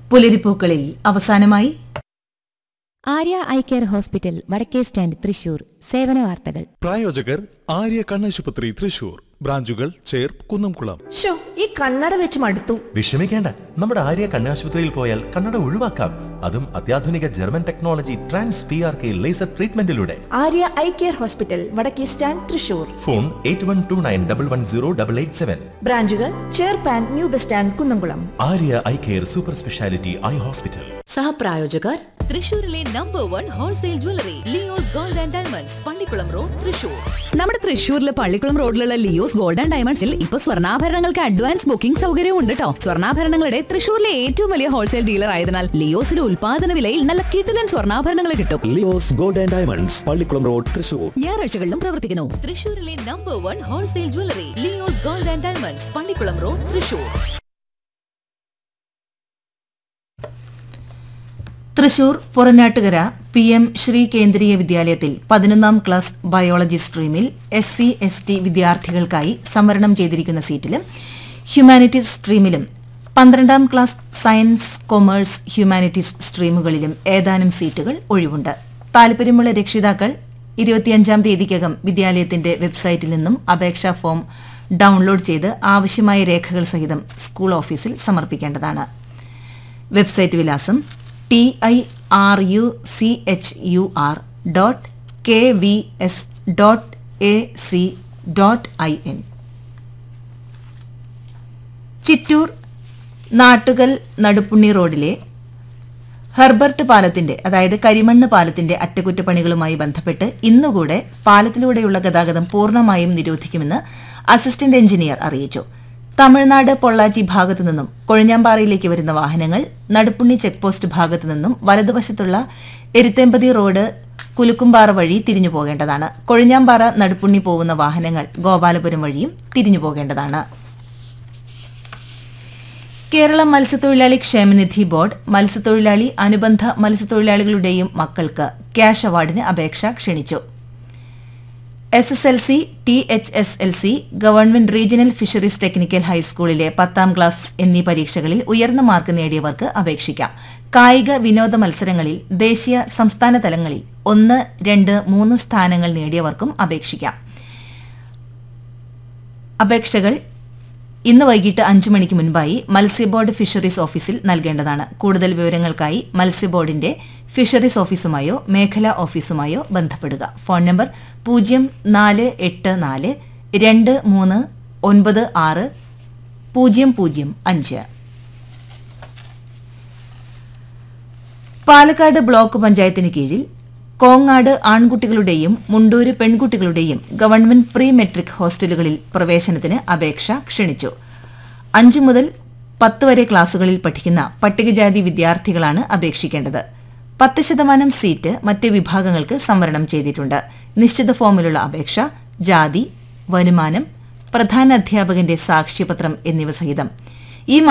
പുലരിപ്പൂക്കളിൽ അവസാനമായി Arya eye care hospital വടക്കേ stand Thrissur സേവന വാർത്തകൾ പ്രായോജകർ ആര്യ കണ്ണാശുപത്രി തൃശൂർ ബ്രാഞ്ചുകൾ ചേർ കുന്നംകുളം ഷോ ഈ കണ്ണട വെച്ച് മടുത്തു വിഷമിക്കേണ്ട നമ്മുടെ ആര്യ കണ്ണാശുപത്രിയിൽ പോയാൽ കണ്ണട ഒഴിവാക്കാം അതും അത്യാധുനിക German technology trans P R K laser ട്രീറ്റ്മെന്റിലൂടെ ആര്യ ഐ കെയർ ഹോസ്പിറ്റൽ വടക്കേ stand Thrissur phone eight one two nine double one zero double eight seven ബ്രാഞ്ചുകൾ ചേർപ്പാൻ new bus stand Kunnamkulam Arya eye care super speciality eye hospital സഹപ്രായോജകർ തൃശൂരിലെ number one wholesale jewellery Leo's gold and diamonds Pallikkulam road Thrissur നമ്മുടെ തൃശൂരിലെ പള്ളിക്കുളം റോഡിലുള്ള Leo's gold and ഡയമണ്ട്സിൽ ഇപ്പൊ സ്വർണ്ണാഭരണങ്ങൾക്ക് അഡ്വാൻസ് ബുക്കിംഗ് സൗകര്യവും ഉണ്ട് കേട്ടോ സ്വർണ്ണാഭരണങ്ങളുടെ തൃശൂരിലെ ഏറ്റവും വലിയ ഹോൾസെയിൽ ഡീലർ ആയതിനാൽ ലിയോസിന്റെ ഉൽപാദന വിലയിൽ നല്ല കിടിലൻ സ്വർണ്ണാഭരണങ്ങൾ കിട്ടും Leo's gold and diamonds Pallikkulam road Thrissur ഞായറാഴ്ചകളിലും പ്രവർത്തിക്കുന്നു തൃശൂരിലെ number one wholesale jewellery Leo's gold and diamonds Pallikkulam road Thrissur Thrissur Puranattukara P M Shri Kendriya വിദ്യാലയത്തിൽ പതിനൊന്നാം ക്ലാസ് ബയോളജി സ്ട്രീമിൽ എസ് സി എസ് ടി വിദ്യാർത്ഥികൾക്കായി സംവരണം ചെയ്തിരിക്കുന്ന സീറ്റിലും ഹ്യൂമാനിറ്റീസ് സ്ട്രീമിലും പന്ത്രണ്ടാം ക്ലാസ് സയൻസ് കൊമേഴ്സ് ഹ്യൂമാനിറ്റീസ് സ്ട്രീമുകളിലും ഏതാനും സീറ്റുകൾ ഒഴിവുണ്ട് താൽപര്യമുള്ള രക്ഷിതാക്കൾ ഇരുപത്തിയഞ്ചാം തീയതിക്കകം വിദ്യാലയത്തിന്റെ വെബ്സൈറ്റിൽ നിന്നും അപേക്ഷാ ഫോം ഡൌൺലോഡ് ചെയ്ത് ആവശ്യമായ രേഖകൾ സഹിതം സ്കൂൾ ഓഫീസിൽ സമർപ്പിക്കേണ്ടതാണ് വെബ്സൈറ്റ് വിലാസം T I R U C H U R dot K V S dot A C dot I N Chittur Nattukal Naduppunni റോഡിലെ ഹെർബർട്ട് പാലത്തിന്റെ അതായത് കരിമണ്ണ് പാലത്തിന്റെ അറ്റകുറ്റപ്പണികളുമായി ബന്ധപ്പെട്ട് ഇന്നുകൂടെ പാലത്തിലൂടെയുള്ള ഗതാഗതം പൂർണ്ണമായും നിരോധിക്കുമെന്ന് അസിസ്റ്റന്റ് എഞ്ചിനീയർ അറിയിച്ചു തമിഴ്നാട് പൊള്ളാച്ചി ഭാഗത്തു നിന്നും കൊഴിഞ്ഞാമ്പാറയിലേക്ക് വരുന്ന വാഹനങ്ങൾ നടുപ്പുണ്ണി ചെക്ക് പോസ്റ്റ് ഭാഗത്തു നിന്നും വലതുവശത്തുള്ള എരുത്തേമ്പതി റോഡ് കുലുക്കുംപാറ വഴി തിരിഞ്ഞു പോകേണ്ടതാണ് കൊഴിഞ്ഞാമ്പാറ നടുപ്പുണ്ണി പോകുന്ന വാഹനങ്ങൾ ഗോപാലപുരം വഴിയും തിരിഞ്ഞു പോകേണ്ടതാണ് കേരള മത്സ്യത്തൊഴിലാളി ക്ഷേമനിധി ബോർഡ് മത്സ്യത്തൊഴിലാളി അനുബന്ധ മത്സ്യത്തൊഴിലാളികളുടെയും മക്കൾക്ക് ക്യാഷ് അവാർഡിന് അപേക്ഷ ക്ഷണിച്ചു S S L C T H S L C government regional fisheries technical ഹൈസ്കൂളിലെ പത്താം ക്ലാസ് എന്നീ പരീക്ഷകളിൽ ഉയർന്ന മാർക്ക് നേടിയവർക്ക് അപേക്ഷിക്കാം കായിക വിനോദ മത്സരങ്ങളിൽ ദേശീയ സംസ്ഥാന തലങ്ങളിൽ ഒന്ന് രണ്ട് മൂന്ന് സ്ഥാനങ്ങൾ നേടിയവർക്കും അപേക്ഷിക്കാം അപേക്ഷകൾ ഇന്ന് വൈകിട്ട് അഞ്ചു മണിക്ക് മുൻപായി മത്സ്യബോർഡ് ഫിഷറീസ് ഓഫീസിൽ നൽകേണ്ടതാണ് കൂടുതൽ വിവരങ്ങൾക്കായി മത്സ്യബോർഡിന്റെ ഫിഷറീസ് ഓഫീസുമായോ മേഖലാ ഓഫീസുമായോ ബന്ധപ്പെടുക ഫോൺ നമ്പർ പൂജ്യം നാല് എട്ട് നാല് രണ്ട് മൂന്ന് ഒൻപത് ആറ് പൂജ്യം പൂജ്യം അഞ്ച് പാലക്കാട് ബ്ലോക്ക് പഞ്ചായത്തിന് കീഴിൽ കോങ്ങാട് ആൺകുട്ടികളുടെയും മുണ്ടൂര് പെൺകുട്ടികളുടെയും ഗവൺമെന്റ് പ്രീ മെട്രിക് ഹോസ്റ്റലുകളിൽ പ്രവേശനത്തിന് അപേക്ഷ ക്ഷണിച്ചു അഞ്ചു മുതൽ പത്ത് വരെ ക്ലാസുകളിൽ പഠിക്കുന്ന പട്ടികജാതി വിദ്യാർത്ഥികളാണ് അപേക്ഷിക്കേണ്ടത് പത്ത് ശതമാനം സീറ്റ് മറ്റ് വിഭാഗങ്ങൾക്ക് സംവരണം ചെയ്തിട്ടുണ്ട് നിശ്ചിത ഫോമിലുള്ള അപേക്ഷ ജാതി വരുമാനം പ്രധാന അധ്യാപകന്റെ സാക്ഷ്യപത്രം എന്നിവ സഹിതം